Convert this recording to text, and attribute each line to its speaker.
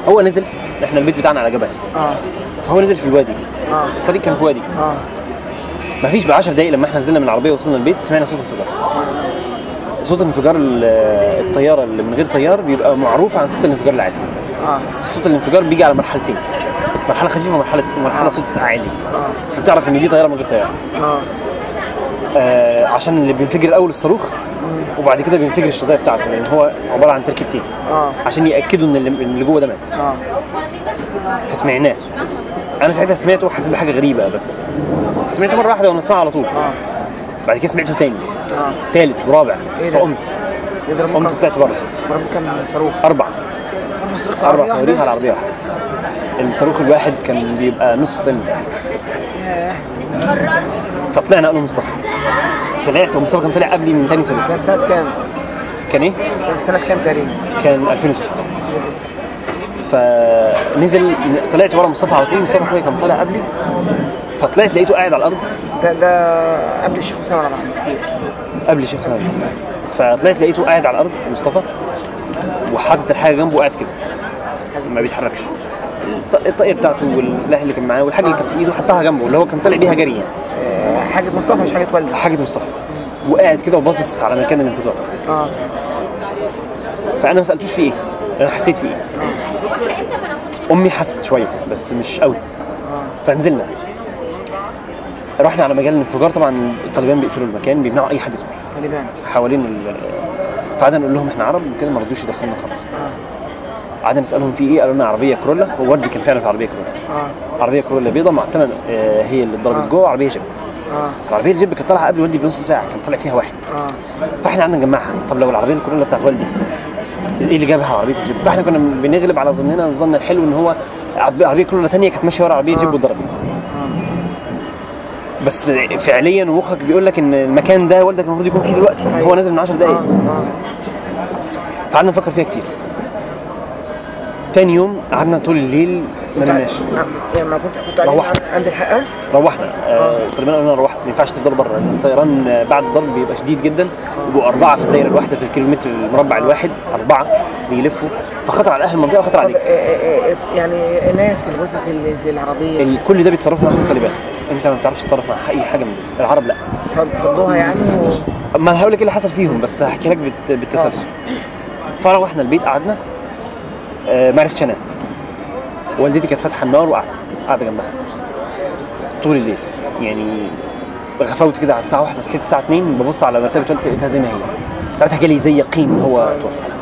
Speaker 1: هو نزل احنا البيت بتاعنا على جبل
Speaker 2: اه
Speaker 1: فهو نزل في الوادي
Speaker 2: اه
Speaker 1: الطريق كان في وادي
Speaker 2: اه
Speaker 1: ما فيش ب 10 دقايق لما احنا نزلنا من العربيه وصلنا البيت سمعنا صوت انفجار صوت انفجار ال- الطياره اللي من غير طيار بيبقى معروف عن صوت الانفجار العادي
Speaker 2: اه
Speaker 1: صوت الانفجار بيجي على مرحلتين مرحله خفيفه ومرحله مرحله صوت عالي
Speaker 2: اه
Speaker 1: فبتعرف ان دي طياره من غير طيار
Speaker 2: اه
Speaker 1: آه عشان اللي بينفجر الاول الصاروخ وبعد كده بينفجر الشظايا بتاعته لان هو عباره عن تركيبتين
Speaker 2: اه
Speaker 1: عشان ياكدوا ان اللي إن اللي جوه ده مات
Speaker 2: اه
Speaker 1: فسمعناه انا ساعتها سمعته وحسيت بحاجه غريبه بس سمعته مره واحده وانا بسمعه على طول
Speaker 2: اه
Speaker 1: بعد كده سمعته تاني
Speaker 2: اه
Speaker 1: تالت ورابع
Speaker 2: إيه ده؟
Speaker 1: فقمت
Speaker 2: يضرب
Speaker 1: قمت
Speaker 2: كم
Speaker 1: طلعت بره
Speaker 2: ضرب كم صاروخ
Speaker 1: اربع
Speaker 2: اربع صاروخ في
Speaker 1: اربع
Speaker 2: عربية
Speaker 1: صواريخ
Speaker 2: واحدة؟
Speaker 1: على عربيه واحده الصاروخ الواحد كان بيبقى نص طن
Speaker 2: ياه.
Speaker 1: فطلعنا قالوا مصطفى طلعت ومصطفى كان طلع قبلي من تاني صاروخ
Speaker 2: كان سنة كام؟
Speaker 1: كان ايه؟
Speaker 2: كان في سنة كام تقريبا؟
Speaker 1: كان 2009 فنزل طلعت ورا مصطفى على طول مصطفى اخويا كان طالع قبلي فطلعت لقيته قاعد على الارض
Speaker 2: ده ده قبل الشيخ حسام على رحمه كتير
Speaker 1: قبل الشيخ سامي فطلعت لقيته قاعد على الارض مصطفى وحاطط الحاجه جنبه قاعد كده ما بيتحركش الط- الطاقيه بتاعته والسلاح اللي كان معاه والحاجه اللي كانت في ايده حطها جنبه اللي هو كان طالع بيها جري يعني
Speaker 2: آه، حاجة مصطفى مش حاجة والدي
Speaker 1: حاجه مصطفى وقاعد كده وباصص على مكان الانفجار
Speaker 2: اه
Speaker 1: فانا ما سالتوش في ايه انا حسيت في ايه امي حست شويه بس مش قوي فنزلنا رحنا على مجال الانفجار طبعا الطالبان بيقفلوا المكان بيمنعوا اي حد يدخل
Speaker 2: طالبان
Speaker 1: حوالين ال فقعدنا نقول لهم احنا عرب وكده ما رضوش يدخلونا خالص قعدنا نسالهم في ايه قالوا لنا عربيه كورولا هو والدي كان فعلا في عربيه كورولا
Speaker 2: اه
Speaker 1: عربيه كورولا بيضه معتمد آه، هي اللي اتضربت جوه عربيه جيب
Speaker 2: اه
Speaker 1: العربيه الجيب كانت طالعه قبل والدي بنص ساعه كان طالع فيها واحد
Speaker 2: اه
Speaker 1: فاحنا قعدنا نجمعها طب لو العربيه الكورولا بتاعت والدي ايه اللي جابها عربيه الجيب فاحنا كنا بنغلب على ظننا الظن الحلو ان هو عربيه كورولا ثانيه كانت ماشيه ورا عربيه جيب واتضربت بس فعليا ومخك بيقول لك ان المكان ده والدك المفروض يكون فيه دلوقتي هو نازل من 10
Speaker 2: اه
Speaker 1: دقايق
Speaker 2: اه
Speaker 1: فقعدنا نفكر فيها كتير تاني يوم قعدنا طول الليل ما نمناش
Speaker 2: يعني ما كنت كنت قاعدين
Speaker 1: روحت.
Speaker 2: عند الحقه
Speaker 1: روحنا آه، الطالبان قالوا لنا روحوا ما ينفعش تفضلوا بره لان الطيران آه، بعد الضرب بيبقى شديد جدا بيبقوا اربعه في الدايره الواحده في الكيلومتر المربع الواحد اربعه بيلفوا فخطر على اهل المنطقه وخطر
Speaker 2: طب
Speaker 1: عليك
Speaker 2: آه، آه، آه، يعني الناس الجثث اللي في العربيه
Speaker 1: ال- كل ده بيتصرفوا معاهم الطالبان انت ما بتعرفش تتصرف مع اي حاجه من دول العرب لا
Speaker 2: فض- فضوها يعني و...
Speaker 1: ما انا هقول لك ايه اللي حصل فيهم بس هحكي لك بالت- بالتسلسل فروحنا البيت قعدنا آه، ما عرفتش انام والدتي كانت فاتحه النار وقاعده قاعده جنبها طول الليل يعني غفوت كده على الساعه 1 صحيت الساعه 2 ببص على مرتبه والدتي لقيتها زي ما هي ساعتها جالي زي يقين ان هو توفى